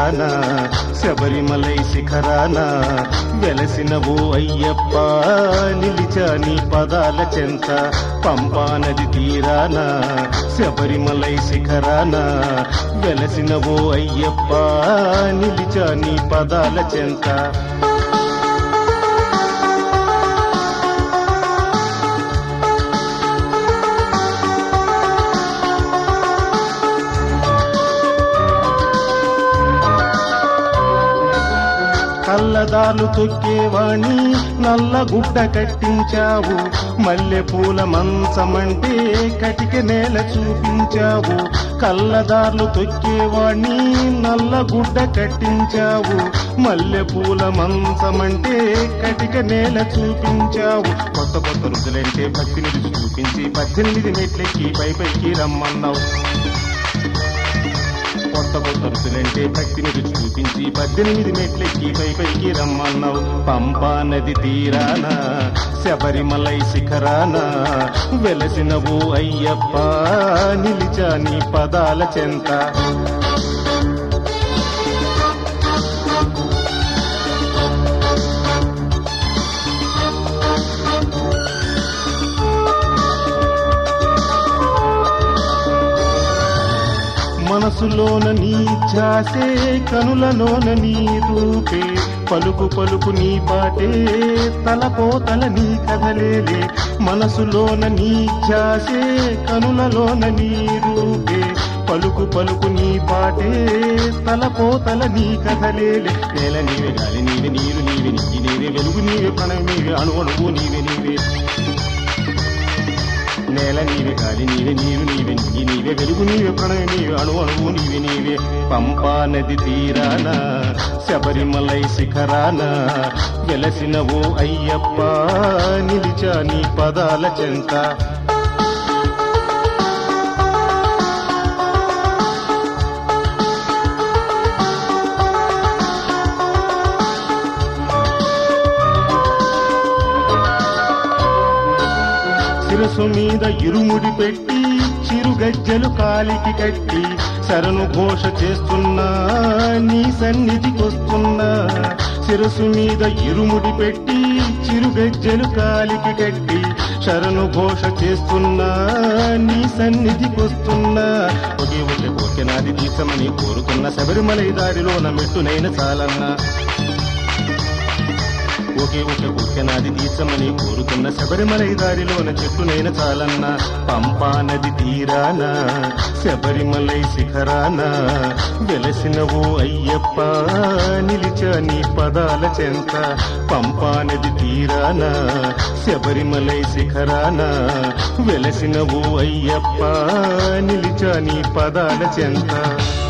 తీరాన శబరిమలై శిఖరాన వెలసినవు అయ్యప్ప నిలిచా నీ పదాల చెంత పంపా నది తీరాన శబరిమలై శిఖరాన వెలసినవు అయ్యప్ప నిలిచా నీ పదాల చెంత కళ్ళదాలు తొక్కేవాణి నల్ల గుడ్డ కట్టించావు మల్లె పూల మంచమంటే కటిక నేల చూపించావు కళ్ళదార్లు తొక్కేవాణి నల్ల గుడ్డ కట్టించావు మల్లె పూల మంచమంటే కటిక నేల చూపించావు కొత్త కొత్త రుజులంటే భక్తిని రుచి చూపించి పద్దెనిమిది మెట్లెక్కి పై పైకి రమ్మన్నావు కొత్త కొత్త రుచులంటే భక్తిని రుచి చూపించి పద్దెనిమిది మెట్లెక్కి పై పైకి రమ్మన్నావు పంపా నది తీరాన శబరిమలై శిఖరాన వెలసినవు అయ్యప్ప నిలిచా నీ పదాల చెంత మనసులోన నీ ఛాసే కనులలోన నీ రూపే పలుకు పలుకు నీ పాటే తలపోతల నీ కథలేలే మనసులోన నీ ఛాసే కనులలోన నీ రూపే పలుకు పలుకు నీ పాటే తలపోతల నీ కథలేలే నేల నీవే గాలి నీవే నీరు నీవే నింగి నీవే వెలుగు నీవే ప్రణయం నీవే అణు అణువు నీవే నీవే నేల నీవే గాలి నీవే నీరు నీవే నింగి నీవే వెలుగు నీవే ప్రణయ నీవే అణు అణువు నీవే నీవే పంపా నది తీరాన శబరిమలై శిఖరాన వెలసినవు అయ్యప్ప నిలిచా నీ పదాల చెంత శిరసు మీద ఇరుముడి పెట్టి చిరుగజ్జలు కాలికి కట్టి శరణు ఘోష చేస్తున్నా నీ సన్నిధికొస్తున్నా శిరసు మీద ఇరుముడి పెట్టి చిరుగజ్జలు కాలికి కట్టి శరణు ఘోష చేస్తున్నా నీ సన్నిధికొస్తున్నా ఒకే ఒకే కోరిక నాది తీసమని కోరుతున్న శబరిమలై దారిలోన మెట్టునైన చాలన్నా ఒకే ఒక కుక్కెనాది తీసమని కోరుతున్న శబరిమలై దారిలోన చెట్టునైన చాలన్న పంపా నది తీరాన శబరిమలై శిఖరాన వెలసినవు అయ్యప్ప నిలిచా నీ పదాల చెంత పంపా నది తీరాన శబరిమలై శిఖరాన వెలసినవు అయ్యప్ప నిలిచా నీ పదాల చెంత